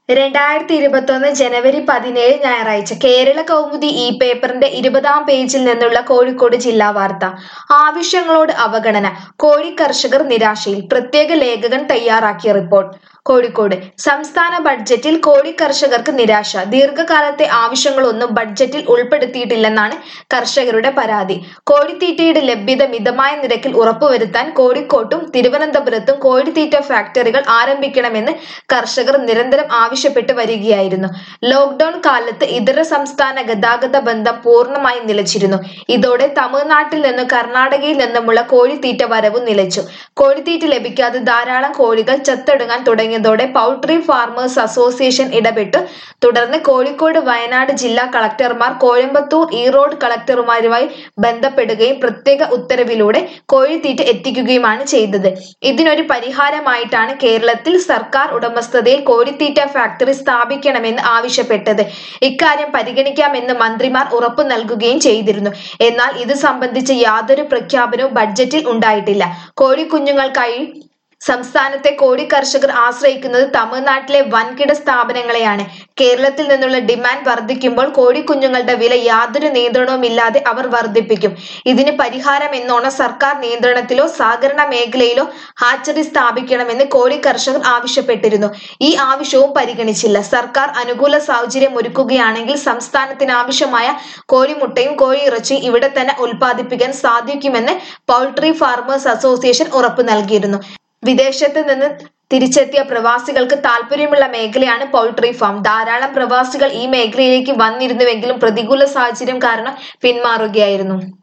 രണ്ടായിരത്തി ഇരുപത്തൊന്ന് ജനുവരി പതിനേഴ് ഞായറാഴ്ച കേരള കൗമുദി ഈ പേപ്പറിന്റെ ഇരുപതാം പേജിൽ നിന്നുള്ള കോഴിക്കോട് ജില്ലാ വാർത്ത ആവശ്യങ്ങളോട് അവഗണന കോഴി കർഷകർ നിരാശയിൽ പ്രത്യേക ലേഖകൻ തയ്യാറാക്കിയ റിപ്പോർട്ട് കോഴിക്കോട് സംസ്ഥാന ബഡ്ജറ്റിൽ കോഴി കർഷകർക്ക് നിരാശ ദീർഘകാലത്തെ ആവശ്യങ്ങളൊന്നും ബഡ്ജറ്റിൽ ഉൾപ്പെടുത്തിയിട്ടില്ലെന്നാണ് കർഷകരുടെ പരാതി കോഴിത്തീറ്റയുടെ ലഭ്യത മിതമായ നിരക്കിൽ ഉറപ്പുവരുത്താൻ കോഴിക്കോട്ടും തിരുവനന്തപുരത്തും കോഴിത്തീറ്റ ഫാക്ടറികൾ ആരംഭിക്കണമെന്ന് കർഷകർ നിരന്തരം ആവശ്യപ്പെട്ടു വരികയായിരുന്നു ലോക്ഡൌൺ കാലത്ത് ഇതര സംസ്ഥാന ഗതാഗത ബന്ധം പൂർണ്ണമായി നിലച്ചിരുന്നു ഇതോടെ തമിഴ്നാട്ടിൽ നിന്നും കർണാടകയിൽ നിന്നുമുള്ള കോഴിത്തീറ്റ വരവും നിലച്ചു കോഴിത്തീറ്റ ലഭിക്കാതെ ധാരാളം കോഴികൾ ചത്തൊടുങ്ങാൻ തുടങ്ങിയതോടെ പൗൾട്രി ഫാർമേഴ്സ് അസോസിയേഷൻ ഇടപെട്ടു തുടർന്ന് കോഴിക്കോട് വയനാട് ജില്ലാ കളക്ടർമാർ കോയമ്പത്തൂർ ഈറോഡ് കളക്ടറുമാരുമായി ബന്ധപ്പെടുകയും പ്രത്യേക ഉത്തരവിലൂടെ കോഴിത്തീറ്റ എത്തിക്കുകയുമാണ് ചെയ്തത് ഇതിനൊരു പരിഹാരമായിട്ടാണ് കേരളത്തിൽ സർക്കാർ ഉടമസ്ഥതയിൽ കോഴിത്തീറ്റ ഫാക്ടറി സ്ഥാപിക്കണമെന്ന് ആവശ്യപ്പെട്ടത് ഇക്കാര്യം പരിഗണിക്കാമെന്ന് മന്ത്രിമാർ ഉറപ്പു നൽകുകയും ചെയ്തിരുന്നു എന്നാൽ ഇത് സംബന്ധിച്ച് യാതൊരു പ്രഖ്യാപനവും ബഡ്ജറ്റിൽ ഉണ്ടായിട്ടില്ല കോഴിക്കുഞ്ഞുങ്ങൾക്കായി സംസ്ഥാനത്തെ കോഴി കർഷകർ ആശ്രയിക്കുന്നത് തമിഴ്നാട്ടിലെ വൻകിട സ്ഥാപനങ്ങളെയാണ് കേരളത്തിൽ നിന്നുള്ള ഡിമാൻഡ് വർദ്ധിക്കുമ്പോൾ കോഴിക്കുഞ്ഞുങ്ങളുടെ വില യാതൊരു നിയന്ത്രണവുമില്ലാതെ അവർ വർദ്ധിപ്പിക്കും ഇതിന് പരിഹാരം എന്നോണം സർക്കാർ നിയന്ത്രണത്തിലോ സഹകരണ മേഖലയിലോ ഹാച്ചറി സ്ഥാപിക്കണമെന്ന് കോഴി കർഷകർ ആവശ്യപ്പെട്ടിരുന്നു ഈ ആവശ്യവും പരിഗണിച്ചില്ല സർക്കാർ അനുകൂല സാഹചര്യം ഒരുക്കുകയാണെങ്കിൽ സംസ്ഥാനത്തിന് ആവശ്യമായ കോഴിമുട്ടയും കോഴിയിറച്ചിയും ഇവിടെ തന്നെ ഉൽപ്പാദിപ്പിക്കാൻ സാധിക്കുമെന്ന് പൗൾട്രി ഫാർമേഴ്സ് അസോസിയേഷൻ ഉറപ്പു നൽകിയിരുന്നു വിദേശത്ത് നിന്ന് തിരിച്ചെത്തിയ പ്രവാസികൾക്ക് താല്പര്യമുള്ള മേഖലയാണ് പൗൾട്രി ഫാം ധാരാളം പ്രവാസികൾ ഈ മേഖലയിലേക്ക് വന്നിരുന്നുവെങ്കിലും പ്രതികൂല സാഹചര്യം കാരണം പിന്മാറുകയായിരുന്നു